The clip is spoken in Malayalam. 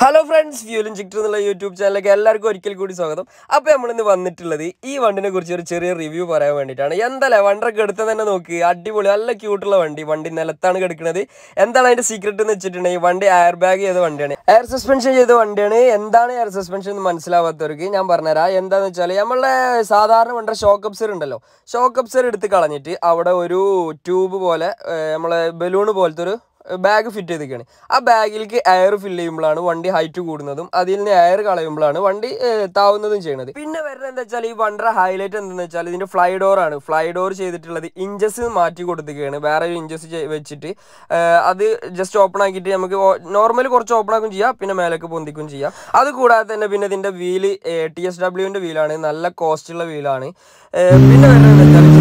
ഹലോ ഫ്രണ്ട്സ് ഫ്യൂലും ചിക്ടർ എന്നുള്ള യൂട്യൂബ് ചാനലിലേക്ക് എല്ലാവർക്കും ഒരിക്കൽ കൂടി സ്വാഗതം അപ്പോൾ നമ്മളിന്ന് വന്നിട്ടുള്ളത് ഈ വണ്ടിനെ കുറിച്ച് ഒരു ചെറിയ റിവ്യൂ പറയാൻ വേണ്ടിയിട്ടാണ് എന്തല്ലേ വണ്ടറൊക്കെ എടുത്ത് തന്നെ നോക്കി അടിപൊളി നല്ല ക്യൂട്ടുള്ള വണ്ടി വണ്ടി നിലത്താണ് കിടക്കുന്നത് എന്താണ് അതിന്റെ സീക്രട്ട് എന്ന് വെച്ചിട്ടുണ്ടെങ്കിൽ വണ്ടി എയർ ബാഗ് ചെയ്ത വണ്ടിയാണ് എയർ സസ്പെൻഷൻ ചെയ്ത വണ്ടിയാണ് എന്താണ് എയർ സസ്പെൻഷൻ എന്ന് മനസ്സിലാവാത്തവർക്ക് ഞാൻ പറഞ്ഞുതരാം എന്താന്ന് വെച്ചാൽ നമ്മളെ സാധാരണ വണ്ട ഷോക്ക് അപ്സർ ഉണ്ടല്ലോ ഷോക്ക് അപ്സർ എടുത്ത് കളഞ്ഞിട്ട് അവിടെ ഒരു ട്യൂബ് പോലെ ഏർ നമ്മളെ ബലൂൺ പോലത്തെ ഒരു ബാഗ് ഫിറ്റ് ചെയ്തിരിക്കുകയാണ് ആ ബാഗിലേക്ക് എയർ ഫില്ല് ചെയ്യുമ്പോഴാണ് വണ്ടി ഹൈറ്റ് കൂടുന്നതും അതിൽ നിന്ന് എയർ കളയുമ്പോഴാണ് വണ്ടി ഏഹ്, താവുന്നതും ചെയ്യുന്നത് പിന്നെ വരുന്നത് എന്താ വെച്ചാൽ ഈ വണ്ടറ ഹൈലൈറ്റ് എന്താണെന്ന് വെച്ചാൽ ഇതിന്റെ ഫ്ലൈ ഡോർ ആണ് ഫ്ലൈ ഡോർ ചെയ്തിട്ടുള്ളത് ഇഞ്ചസ് മാറ്റി കൊടുത്തിരിക്കുകയാണ് വേറെ ഒരു ഇഞ്ചസ് വെച്ചിട്ട് ഏഹ്, അത് ജസ്റ്റ് ഓപ്പൺ ആക്കിയിട്ട് നമുക്ക് നോർമലി കുറച്ച് ഓപ്പൺ ആക്കും ചെയ്യാം പിന്നെ മേലേക്ക് പൊന്തിക്കും ചെയ്യാം അത് കൂടാതെ തന്നെ പിന്നെ ഇതിന്റെ വീല് ടി എസ് ഡബ്ല്യുവിന്റെ വീലാണ് നല്ല കോസ്റ്റ് ഉള്ള വീലാണ് പിന്നെ വരുന്നത് എന്താ വെച്ചാൽ